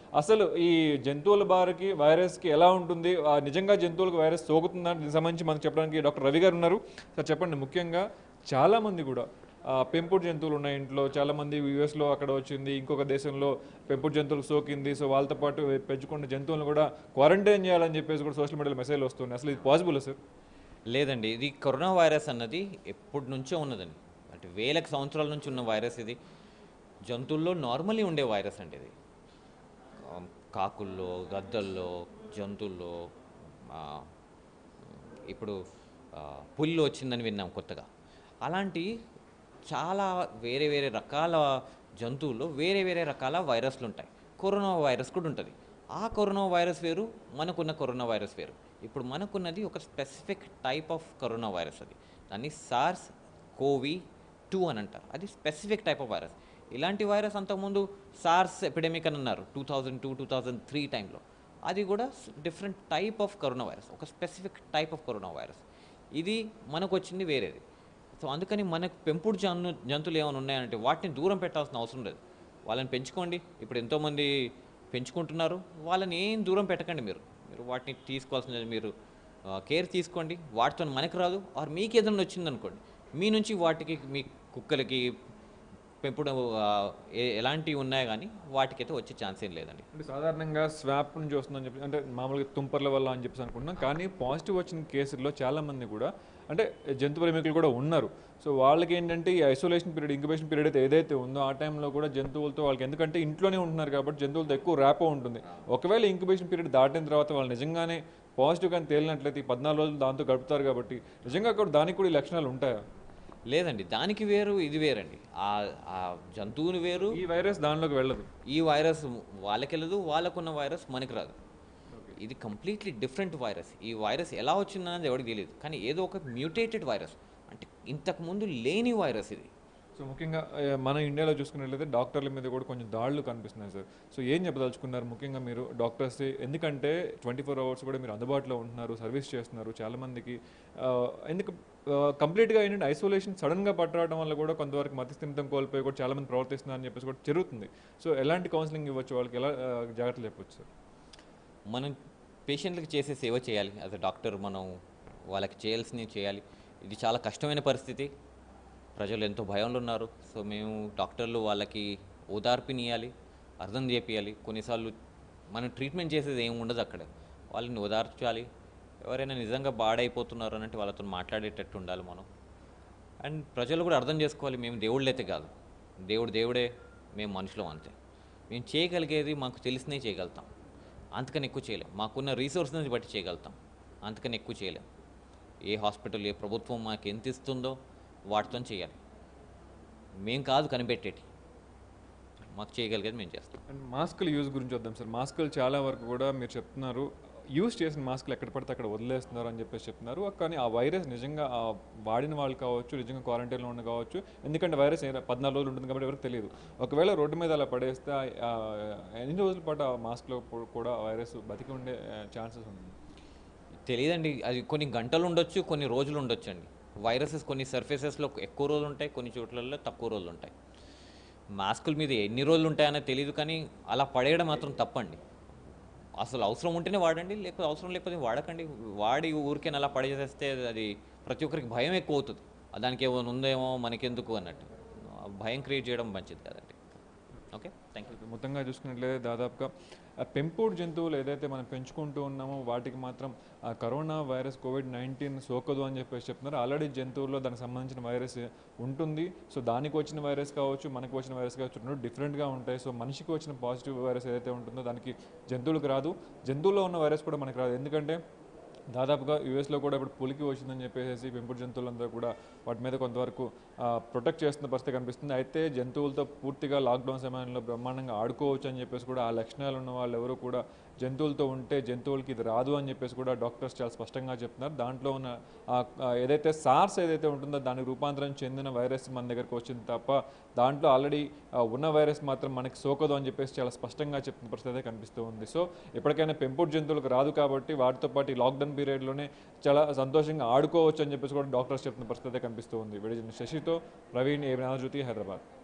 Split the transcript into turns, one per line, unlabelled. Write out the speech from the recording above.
అసలు ఈ జంతువుల బారికి వైరస్కి ఎలా ఉంటుంది ఆ నిజంగా జంతువులకు వైరస్ సోకుతుందా దీనికి సంబంధించి మనకు చెప్పడానికి డాక్టర్ రవి గారు ఉన్నారు సార్ చెప్పండి ముఖ్యంగా చాలామంది కూడా ఆ, పెంపుడు జంతువులు ఉన్నాయి ఇంట్లో చాలామంది యూఎస్లో అక్కడ వచ్చింది ఇంకొక దేశంలో పెంపుడు జంతువులు సోకింది సో వాళ్ళతో పాటు పెంచుకున్న జంతువులను కూడా క్వారంటైన్ చేయాలని చెప్పేసి కూడా సోషల్ మీడియాలో మెసేజ్లు వస్తున్నాయి అసలు ఇది పాసిబుల్ సార్
లేదండి ఇది కరోనా వైరస్ అన్నది ఎప్పటి నుంచో ఉన్నదండి అంటే వేలకు సంవత్సరాల నుంచి ఉన్న వైరస్ ఇది జంతువుల్లో నార్మల్లీ ఉండే వైరస్ అండి ఇది ఆ, కాకుల్లో గద్దల్లో జంతువుల్లో ఆ, ఇప్పుడు ఆ, పుల్లు వచ్చిందని విన్నాం కొత్తగా అలాంటి చాలా వేరే వేరే రకాల జంతువుల్లో వేరే వేరే రకాల వైరస్లు ఉంటాయి కరోనా వైరస్ కూడా ఉంటుంది ఆ కరోనా వైరస్ వేరు మనకున్న కరోనా వైరస్ వేరు ఇప్పుడు మనకున్నది ఒక specific type of corona virus అది దాన్ని సార్స్ కోవి టూ అని అంటారు అది స్పెసిఫిక్ టైప్ ఆఫ్ వైరస్ ఇలాంటి వైరస్ అంతకుముందు సార్స్ ఎపిడెమిక్ అని అన్నారు two thousand two two thousand three టైంలో అది కూడా different type of corona virus ఒక specific type of corona virus ఇది మనకు వచ్చింది వేరేది సో అందుకని మనకు పెంపుడు జంతు జంతువులు ఏమైనా ఉన్నాయంటే వాటిని దూరం పెట్టాల్సిన అవసరం లేదు వాళ్ళని పెంచుకోండి ఇప్పుడు ఎంతోమంది పెంచుకుంటున్నారు వాళ్ళని ఏం దూరం పెట్టకండి మీరు మీరు వాటిని తీసుకోవాల్సిన మీరు కేర్ తీసుకోండి వాటితో మనకు రాదు ఆర్ మీకు ఏదైనా వచ్చిందనుకోండి మీ నుంచి వాటికి మీ కుక్కలకి పెంపుడు ఆ, ఏ- ఎలాంటివి ఉన్నాయి కానీ వాటికైతే వచ్చే ఛాన్స్ ఏం లేదండి
అంటే సాధారణంగా స్వాప్ నుంచి వస్తుందని చెప్పి అంటే మామూలుగా తుంపర్ల వల్ల అని చెప్పేసి అనుకుంటున్నాం కానీ పాజిటివ్ వచ్చిన కేసుల్లో చాలా మంది కూడా అంటే జంతు ప్రేమికులు కూడా ఉన్నారు సో వాళ్ళకి ఏంటంటే ఈ ఐసోలేషన్ పీరియడ్ ఇంక్యుబేషన్ పీరియడ్ అయితే ఏదైతే ఉందో ఆ టైంలో కూడా జంతువులతో వాళ్ళకి ఎందుకంటే ఇంట్లోనే ఉంటున్నారు కాబట్టి జంతువులతో ఎక్కువ ర్యాపో ఉంటుంది ఒకవేళ ఇంక్యుబేషన్ పీరియడ్ దాటిన తర్వాత వాళ్ళు నిజంగానే పాజిటివ్ కానీ తేలినట్లయితే ఈ పద్నాలుగు రోజులు దాంతో గడుపుతారు కాబట్టి నిజంగా కూడా దానికి కూడా ఈ లక్షణాలు ఉంటాయా
లేదండి దానికి వేరు ఇది వేరండి ఆ ఆ జంతువుని వేరు
ఈ వైరస్ దానిలోకి వెళ్ళదు
ఈ వైరస్ వాళ్ళకి వెళ్ళదు వాళ్ళకున్న వైరస్ మనకి రాదు ఇది కంప్లీట్లీ డిఫరెంట్ వైరస్ ఈ వైరస్ ఎలా వచ్చిందనేది ఎవరికి తెలియదు కానీ ఏదో ఒక మ్యూటేటెడ్ వైరస్ అంటే ఇంతకు ముందు లేని వైరస్ ఇది
సో ముఖ్యంగా ఆ, మన ఇండియాలో చూసుకున్నట్లయితే డాక్టర్ల మీద కూడా కొంచెం దాడులు కనిపిస్తున్నాయి సార్ సో ఏం చెప్పదలుచుకున్నారు ముఖ్యంగా మీరు డాక్టర్స్ ఎందుకంటే ట్వంటీ ఫోర్ అవర్స్ కూడా మీరు అందుబాటులో ఉంటున్నారు సర్వీస్ చేస్తున్నారు చాలామందికి ఆ, ఎందుకు కంప్లీట్గా ఏంటంటే ఐసోలేషన్ సడన్గా పట్టడం వల్ల కూడా కొంతవరకు మతిస్థిమితం కోల్పోయి కూడా చాలామంది ప్రవర్తిస్తున్నారని చెప్పేసి కూడా జరుగుతుంది సో ఎలాంటి కౌన్సిలింగ్ ఇవ్వచ్చు వాళ్ళకి ఎలా ఆ, జాగ్రత్తలు చెప్పొచ్చు సార్
మనం పేషెంట్లకు చేసే సేవ చేయాలి యాజ్ అ డాక్టర్ మనం వాళ్ళకి చేయాల్సినవి చేయాలి ఇది చాలా కష్టమైన పరిస్థితి ప్రజలు ఎంతో భయంలో ఉన్నారు సో మేము డాక్టర్లు వాళ్ళకి ఓదార్పునియాలి అర్థం చేపియాలి కొన్నిసార్లు మనం ట్రీట్మెంట్ చేసేది ఏమి ఉండదు అక్కడ వాళ్ళని ఓదార్చాలి ఎవరైనా నిజంగా బాడైపోతున్నారు అన్నట్టు వాళ్ళతో మాట్లాడేటట్టు ఉండాలి మనం అండ్ ప్రజలు కూడా అర్థం చేసుకోవాలి మేము దేవుళ్ళైతే కాదు దేవుడు దేవుడే మేము మనుషులం అంతే మేము చేయగలిగేది మాకు తెలిసినవి చేయగలుగుతాం అంతకని ఎక్కువ చేయలేం మాకున్న రీసోర్స్ని బట్టి చేయగలుగుతాం అంతకని ఎక్కువ చేయలేం ఏ హాస్పిటల్ ఏ ప్రభుత్వం మాకు ఎంత ఇస్తుందో వాటితో చేయాలి మేం కాదు కనిపెట్టేటి మాకు చేయగలిగేది మేము చేస్తాం
అండ్ మాస్కుల యూజ్ గురించి వద్దాం సార్ మాస్కులు చాలా వరకు కూడా మీరు చెప్తున్నారు యూజ్ చేసిన మాస్కులు ఎక్కడ పడితే అక్కడ వదిలేస్తున్నారు అని చెప్పేసి చెప్తున్నారు కానీ ఆ వైరస్ నిజంగా ఆ వాడిన వాళ్ళు కావచ్చు నిజంగా క్వారంటైన్లో ఉన్న కావచ్చు ఎందుకంటే వైరస్ ఏ- పద్నాలుగు రోజులు ఉంటుంది కాబట్టి ఎవరికి తెలియదు ఒకవేళ రోడ్డు మీద అలా పడేస్తే ఆ- ఆ ఎన్ని రోజుల పాటు ఆ మాస్క్లో కూడా ఆ వైరస్ బతికి ఉండే ఛాన్సెస్ ఉంది
తెలియదండి అది కొన్ని గంటలు ఉండొచ్చు కొన్ని రోజులు ఉండొచ్చు అండి వైరసెస్ కొన్ని సర్ఫేసెస్లో ఎక్కువ రోజులు ఉంటాయి కొన్ని చోట్లలో తక్కువ రోజులు ఉంటాయి మాస్కుల మీద ఎన్ని రోజులు ఉంటాయనో తెలియదు కానీ అలా పడేయడం మాత్రం తప్పండి అసలు అవసరం ఉంటేనే వాడండి లేకపోతే అవసరం లేకపోతే వాడకండి వాడి ఊరికే అలా పడేసేస్తే అది ప్రతి ఒక్కరికి భయం ఎక్కువ అవుతుంది దానికి ఏమైనా ఉందేమో మనకెందుకు అన్నట్టు ఆ భయం క్రియేట్ చేయడం మంచిది కదండి ఓకే థ్యాంక్ యూ
మొత్తంగా చూసుకున్నట్లయితే దాదాపుగా ఆ పెంపుడు జంతువులు ఏదైతే మనం పెంచుకుంటూ ఉన్నామో వాటికి మాత్రం ఆ కరోనా వైరస్ కోవిడ్ నైన్టీన్ సోకదు అని చెప్పేసి చెప్తున్నారు ఆల్రెడీ జంతువుల్లో దానికి సంబంధించిన వైరస్ ఉంటుంది సో దానికి వచ్చిన వైరస్ కావచ్చు మనకు వచ్చిన వైరస్ కావచ్చు రెండు డిఫరెంట్గా ఉంటాయి సో మనిషికి వచ్చిన పాజిటివ్ వైరస్ ఏదైతే ఉంటుందో దానికి జంతువులకు రాదు జంతువుల్లో ఉన్న వైరస్ కూడా మనకు రాదు ఎందుకంటే దాదాపుగా యూఎస్లో కూడా ఇప్పుడు పులికి వచ్చిందని చెప్పేసి పెంపుడు జంతువులందరూ కూడా వాటి మీద కొంతవరకు ప్రొటెక్ట్ చేస్తున్న పరిస్థితి కనిపిస్తుంది అయితే జంతువులతో పూర్తిగా లాక్డౌన్ సమయంలో బ్రహ్మాండంగా ఆడుకోవచ్చు అని చెప్పేసి కూడా ఆ లక్షణాలు ఉన్న వాళ్ళు ఎవరు కూడా జంతువులతో ఉంటే జంతువులకి ఇది రాదు అని చెప్పేసి కూడా డాక్టర్స్ చాలా స్పష్టంగా చెప్తున్నారు దాంట్లో ఉన్న ఆ, ఆ, ఏదైతే సార్స్ ఏదైతే ఉంటుందో దానికి రూపాంతరం చెందిన వైరస్ మన దగ్గరకు వచ్చింది తప్ప దాంట్లో ఆల్రెడీ ఉన్న వైరస్ మాత్రం మనకి సోకదు అని చెప్పేసి చాలా స్పష్టంగా చెప్తున్న పరిస్థితి అయితే కనిపిస్తూ ఉంది సో ఎప్పటికైనా పెంపుడు జంతువులకు రాదు కాబట్టి వాటితో పాటు ఈ లాక్డౌన్ పీరియడ్లోనే చాలా సంతోషంగా ఆడుకోవచ్చు అని చెప్పేసి కూడా డాక్టర్స్ చెప్తున్న పరిస్థితి అయితే కనిపిస్తూ ఉంది విడిచిన శశితో ప్రవీణ్ ఏ జ్యోతి హైదరాబాద్